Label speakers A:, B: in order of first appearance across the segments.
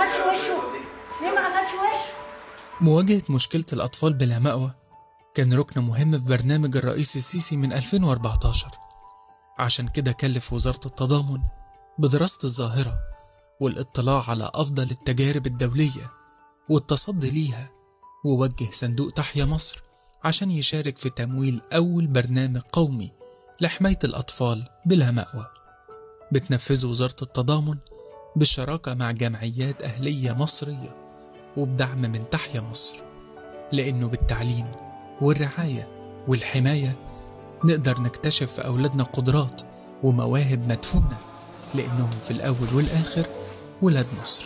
A: غسلش وشه ليه ما غسلش وشه
B: مواجهة مشكلة الأطفال بلا مأوى كان ركن مهم في برنامج الرئيس السيسي من 2014 عشان كده كلف وزارة التضامن بدراسة الظاهرة والاطلاع على أفضل التجارب الدولية والتصدي ليها ووجه صندوق تحيا مصر عشان يشارك في تمويل أول برنامج قومي لحماية الأطفال بلا مأوى بتنفذه وزارة التضامن بالشراكة مع جمعيات أهلية مصرية وبدعم من تحيا مصر لأنه بالتعليم والرعاية والحماية نقدر نكتشف في أولادنا قدرات ومواهب مدفونة لأنهم في الأول والآخر ولاد مصر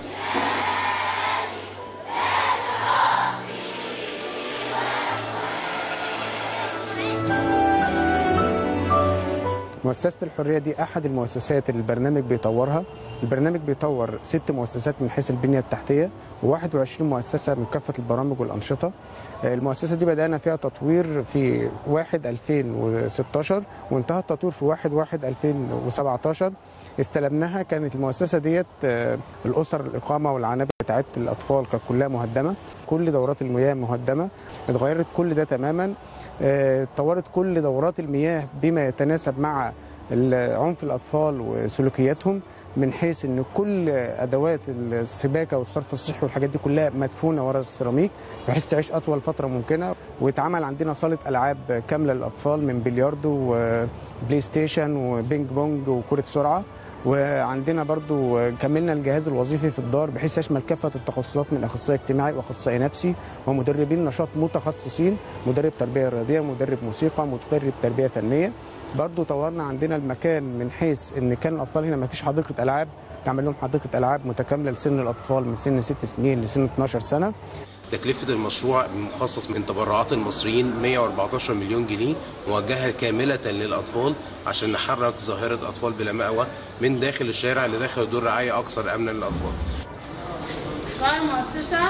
C: مؤسسة الحرية دي أحد المؤسسات اللي البرنامج بيطورها البرنامج بيطور ست مؤسسات من حيث البنية التحتية و21 مؤسسة من كافة البرامج والأنشطة المؤسسة دي بدأنا فيها تطوير في 1 2016 وانتهى التطوير في 1 1 2017 استلمناها كانت المؤسسة ديت آه، الأسر الإقامة والعنابر بتاعت الأطفال كانت كلها مهدمة كل دورات المياه مهدمة اتغيرت كل ده تماما آه، اتطورت كل دورات المياه بما يتناسب مع ال- عنف الأطفال وسلوكياتهم من حيث ان كل ادوات السباكه والصرف الصحي والحاجات دي كلها مدفونه ورا السيراميك بحيث تعيش اطول فتره ممكنه واتعمل عندنا صاله العاب كامله للاطفال من بلياردو وبلاي ستيشن وبينج بونج وكره سرعه وعندنا برضو كملنا الجهاز الوظيفي في الدار بحيث يشمل كافه التخصصات من اخصائي اجتماعي واخصائي نفسي ومدربين نشاط متخصصين مدرب تربيه رياضيه مدرب موسيقى مدرب تربيه فنيه برضو طورنا عندنا المكان من حيث ان كان الاطفال هنا ما فيش حديقه العاب نعمل لهم حديقه العاب متكامله لسن الاطفال من سن 6 سنين لسن 12 سنه
D: تكلفة المشروع مخصص من تبرعات المصريين 114 مليون جنيه موجهة كاملة للأطفال عشان نحرك ظاهرة أطفال بلا مأوى من داخل الشارع لداخل دور رعاية أكثر أمنا للأطفال
E: قائمة مؤسسة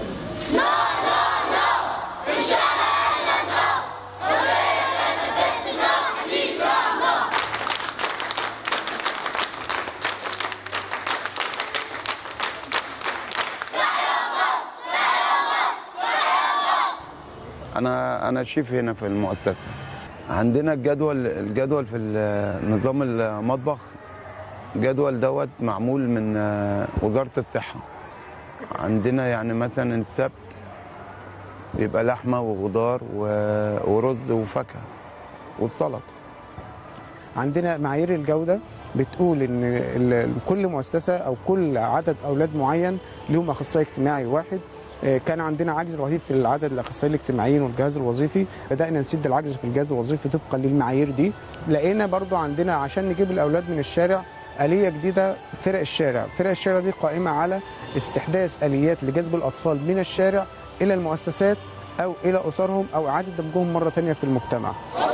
F: انا انا شيف هنا في المؤسسه عندنا الجدول الجدول في ال- نظام المطبخ جدول دوت معمول من آه، وزاره الصحه عندنا يعني مثلا السبت بيبقى لحمه وخضار و- ورز وفاكهه والسلطه
C: عندنا معايير الجوده بتقول ان ال- كل مؤسسه او كل عدد اولاد معين لهم اخصائي اجتماعي واحد آه، كان عندنا عجز رهيب في العدد الاخصائيين الاجتماعيين والجهاز الوظيفي بدانا نسد العجز في الجهاز الوظيفي طبقا للمعايير دي لقينا برضو عندنا عشان نجيب الاولاد من الشارع آلية جديدة فرق الشارع فرق الشارع دي قائمة على استحداث آليات لجذب الأطفال من الشارع إلى المؤسسات أو إلى أسرهم أو إعادة دمجهم مرة تانية في المجتمع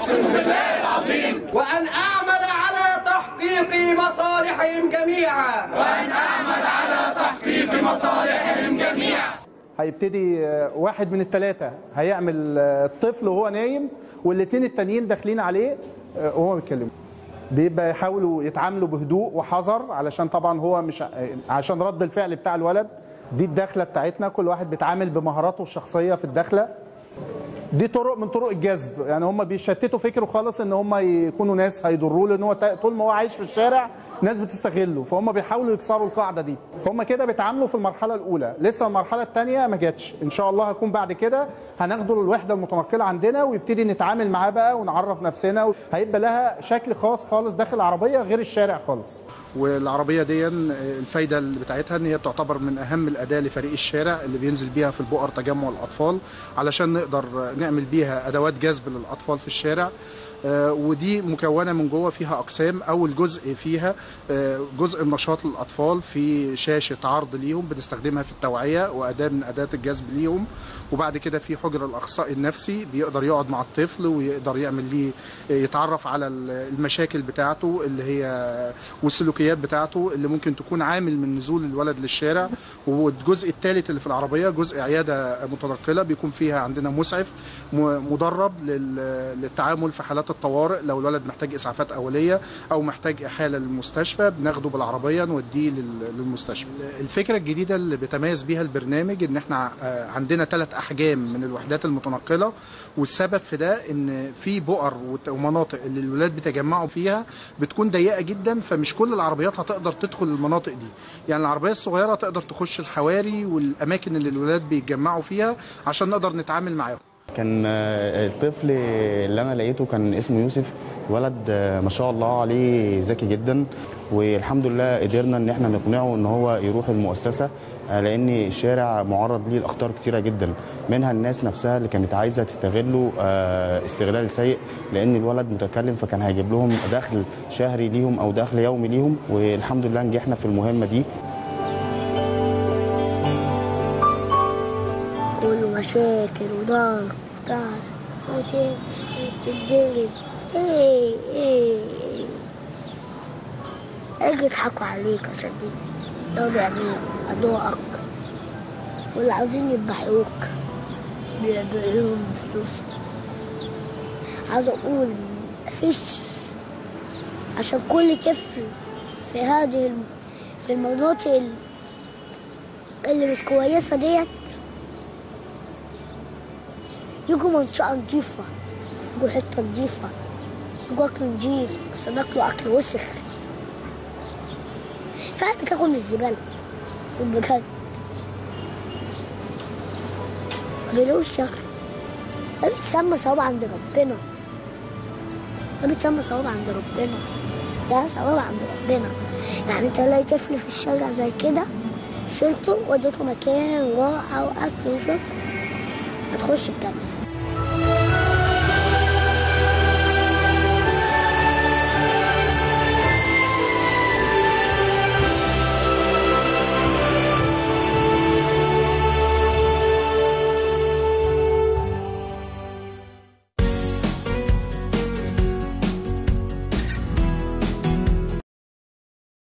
G: وأن أعمل على تحقيق مصالحهم جميعا وأن أعمل على تحقيق مصالحهم جميعا
H: هيبتدي آه، واحد من الثلاثة هيعمل آه، الطفل وهو نايم والاثنين التانيين داخلين عليه آه، وهو بيتكلم بيبقى يحاولوا يتعاملوا بهدوء وحذر علشان طبعا هو مش ع- عشان رد الفعل بتاع الولد دي الدخلة بتاعتنا كل واحد بيتعامل بمهاراته الشخصية في الدخلة دي طرق من طرق الجذب يعني هم بيشتتوا فكره خالص ان هم يكونوا ناس هيضروه لان هو تا- طول ما هو عايش في الشارع ناس بتستغله فهم بيحاولوا يكسروا القاعده دي هم كده بيتعاملوا في المرحله الاولى لسه المرحله الثانيه ما جاتش ان شاء الله هيكون بعد كده هناخده للوحده المتنقله عندنا ويبتدي نتعامل معاه بقى ونعرف نفسنا هيبقى لها شكل خاص خالص داخل العربيه غير الشارع خالص والعربيه دي الفايده اللي بتاعتها ان هي تعتبر من اهم الاداه لفريق الشارع اللي بينزل بيها في البؤر تجمع الاطفال علشان نقدر نعمل بيها ادوات جذب للاطفال في الشارع آه، ودي مكونه من جوه فيها اقسام اول جزء فيها آه، جزء النشاط للاطفال في شاشه عرض ليهم بنستخدمها في التوعيه واداه من اداه الجذب ليهم وبعد كده في حجر الاخصائي النفسي بيقدر يقعد مع الطفل ويقدر يعمل ليه يتعرف على المشاكل بتاعته اللي هي والسلوكيات بتاعته اللي ممكن تكون عامل من نزول الولد للشارع والجزء الثالث اللي في العربيه جزء عياده متنقله بيكون فيها عندنا مسعف م- مدرب لل- للتعامل في حالات الطوارئ لو الولد محتاج اسعافات اوليه او محتاج احاله للمستشفى بناخده بالعربيه نوديه لل- للمستشفى الفكره الجديده اللي بيتميز بيها البرنامج ان احنا آه، عندنا ثلاث احجام من الوحدات المتنقله والسبب في ده ان في بؤر وت- ومناطق اللي الولاد بيتجمعوا فيها بتكون ضيقه جدا فمش كل العربيات هتقدر تدخل المناطق دي يعني العربيه الصغيره تقدر تخش الحواري والاماكن اللي الولاد بيتجمعوا فيها عشان نقدر نتعامل معاهم
C: كان آه، الطفل اللي انا لقيته كان اسمه يوسف ولد آه، ما شاء الله عليه ذكي جدا والحمد لله قدرنا ان احنا نقنعه ان هو يروح المؤسسه آه، لان الشارع معرض ليه لاخطار كتيره جدا منها الناس نفسها اللي كانت عايزه تستغله آه، استغلال سيء لان الولد متكلم فكان هيجيب لهم دخل شهري ليهم او دخل يومي ليهم والحمد لله نجحنا في المهمه دي
I: والمشاكل وضرب وتعس وتمشي وتتضرب ايه ايه ايه اجي يضحكوا عليك عشان دي يقعدوا يعني ادوقك واللي عاوزين يذبحوك بيبيعوا لهم فلوس عاوز اقول مفيش عشان كل طفل في هذه الم- في المناطق ال- اللي مش كويسة ديت يجوا منطقة نضيفة يجوا حتة نضيفة يجوا أكل نضيف بس ناكلوا أكل وسخ فعلا بتاكل من الزبالة بجد ما بيلاقوش ياكلوا ده بيتسمى ثواب عند ربنا ده بيتسمى ثواب عند ربنا ده ثواب عند ربنا يعني انت تلاقي طفل في الشارع زي كده شلته وديته مكان راحة وأكل وشرب هتخش الجنة